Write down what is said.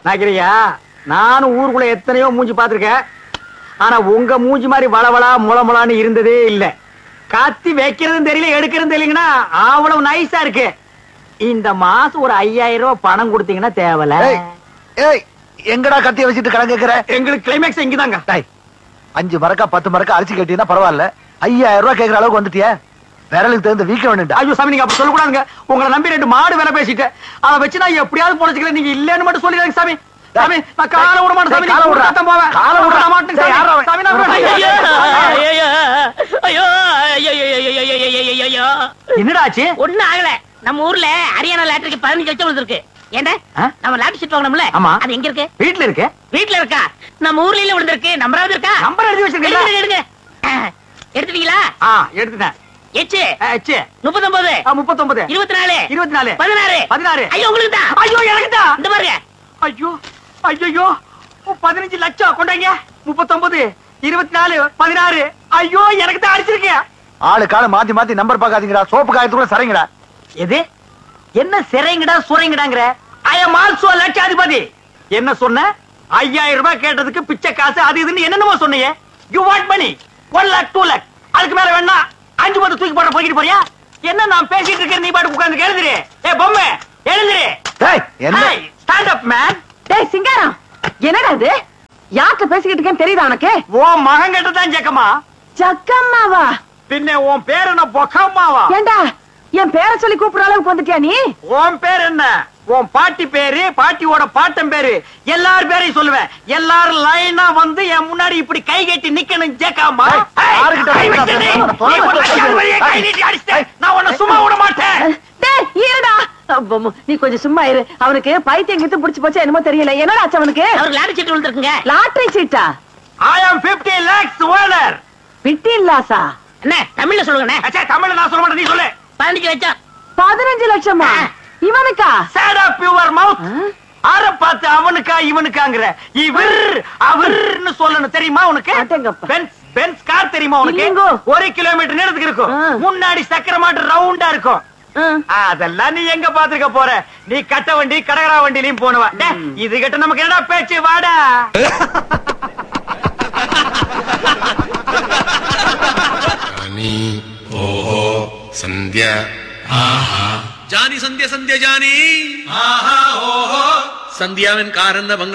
நாக்கிரியா நானும் ஊருக்குள்ள எத்தனையோ மூஞ்சி பார்த்திருக்கேன் ஆனா உங்க மூஞ்சி மாதிரி வளவளா முளமுளான்னு இருந்ததே இல்ல கத்தி வைக்கிறதும் தெரியல எடுக்கிறதும் தெரியலங்கன்னா அவ்வளவு நைஸா இருக்கு இந்த மாசம் ஒரு ஐயாயிரம் ரூபாய் பணம் கொடுத்தீங்கன்னா தேவல ஏய், ஏய் எங்கடா கத்திய வச்சுட்டு கடன் கேக்குற எங்களுக்கு கிளைமேக்ஸ் இங்கதாங்க டேய், அஞ்சு மரக்கா பத்து மரக்கா அரிசி கட்டினா பரவாயில்ல ஐயாயிரம் ரூபாய் கேக்குற அளவுக்கு வந்துட்டிய விரலுக்கு தகுந்த வீக்க வேணும்டா ஐயோ சாமி நீங்க அப்படி சொல்லக்கூடாதுங்க உங்களை நம்பி ரெண்டு மாடு வேலை பேசிட்டேன் அதை வச்சு நான் எப்படியாவது பொழைச்சிக்கல நீங்க இல்லன்னு மட்டும் சொல்லிடுங்க சாமி சாமி நான் காலை விட மாட்டேன் சாமி டேய், காலை விடுறா. தான் போவேன் காலை விடுறா. நான் மாட்டேன் டேய், யார்றா அவன்? சாமி நான் ஐயோ, விடுறேன். ஐயோ, ஐயோ, ஐயோ, ஐயோ, ஐயோ, ஐயோ, ஐயோ, ஐயோ, ஐயோ. என்னடா ஆச்சு ஒண்ணும் ஆகல நம்ம ஊர்ல ஹரியானா லாட்டரிக்கு பதினஞ்சு லட்சம் விழுந்திருக்கு ஏண்டா ஆ? நம்ம லாட்டரி சீட் வாங்கணும்ல ஆமா. அது எங்க இருக்கு வீட்டுல இருக்கு வீட்ல இருக்கா நம்ம ஊர்ல இல்ல விழுந்திருக்கு நம்பராவது இருக்கா நம்பர் எழுதி எடுங்க வச்சிருக்கீங்களா எடுங்க ஆ, எடுத்துட்டீங்களா ஆ எடுத்துட்டேன் எச்சு ஆ, ச்சே. முப்பத்தொன்பது ஆ, முப்பத்தொன்பது இருபத்தி நாலு இருபத்தி நாலு பதினாறு பதினாறு ஐயோ உங்களுக்கு தான் ஐயோ எனக்கு தான் இந்த பாருங்க ஐயோ ஐயோ பதினஞ்சு லட்சம் கொண்டாங்க முப்பத்தொன்பது இருபத்தி நாலு பதினாறு ஐயோ எனக்கு தான் அடிச்சிருக்கேன் ஆளு கால மாத்தி மாத்தி நம்பர் பாக்காதீங்கடா சோப்பு காயத்துக்குள்ள சரிங்கடா எது என்ன சிறைங்கடா சுரைங்கடாங்கிற ஐ எம் ஆல்சோ லட்சாதிபதி என்ன சொன்ன ஐயாயிரம் ரூபாய் கேட்டதுக்கு பிச்சை காசு அது இதுன்னு என்னென்னமோ சொன்னீங்க you want money one lakh two lakh அதுக்கு மேல வேணா அஞ்சு பத்து தூக்கி போட போய்கிட்டு போறியா என்ன நான் பேசிட்டு இருக்கேன் நீ பாட்டு உட்கார்ந்து எழுதுரு ஏ பொம்மை எழுதுரு டேய் என்ன ஸ்டாண்ட் அப் மேன் டேய் சிங்காரம் என்னடா இது யார்கிட்ட பேசிக்கிட்டு இருக்கேன்னு தெரியுதா உனக்கு உன் மகன் கிட்ட தான் ஜக்கம்மா ஜக்கம்மாவா பின்ன உன் பேர் என்ன பொக்கம்மாவா ஏண்டா என் பேரை சொல்லி கூப்பிடுற அளவுக்கு வந்துட்டியா நீ உன் பேர் என்ன உன் பாட்டி பேரு பாட்டியோட பாட்டன் பேரு எல்லார் பேரையும் சொல்லுவேன் எல்லாரும் லைனா வந்து என் முன்னாடி இப்படி கை கட்டி நிக்கணும் ஜேக்காமா ஏய், யாருகிட்ட கை பேசுறா? வச்ச நீ, தொலை, நீ ஒரு தொலை, லட்சம் வழியா கை ஏய். நீட்டி அடிச்சிட்ட. நான் உன்னை சும்மா விட மாட்டேன் டேய் இருடா அப்பம், நீ கொஞ்சம் சும்மா இரு அவனுக்கு பைத்தியம் கித்து புடிச்சு போச்சா என்னமோ தெரியல என்னடா ஆச்சு அவனுக்கு அவருக்கு லாட்டரி சீட் விழுந்திருக்குங்க லாட்டரி சீட்டா I am 50 lakhs owner பிட்டின் Lhasa என்ன தமிழ்ல சொல்லுங்கண்ணே அச்சா தமிழ்ல நான் சொல்ல மாட்டேன் நீ சொல்லு பதினஞ்சு லட்சம் பதினஞ்சு லட்சமா இவனுக்கா சேட் ஆஃப் யுவர் மவுத் ஆ? ஆற பார்த்து அவனுக்கா இவனுக்காங்கிற இவர் அவர்னு சொல்லணும் தெரியுமா உனக்கு அடேங்கப்பா. பென்ஸ் பென்ஸ் கார் தெரியுமா உனக்கு இல்லைங்கோ. ஒரு கிலோமீட்டர் நீளத்துக்கு இருக்கும் ஆ. முன்னாடி சக்கர மாட்டு ரவுண்டா இருக்கும் ஆ. அதெல்லாம் நீ எங்க பாத்துக்க போற நீ கட்ட வண்டி கடகரா வண்டிலையும் போனவ டேய், இது கிட்ட நமக்கு என்னடா பேச்சு வாடா ಜಾನಿ ಓಹೋ ಸಂಧ್ಯಾ ജാനി സന്ധ്യ സന്ധ്യ ജാനി സന്ധ്യാവൻ കാരെന്ന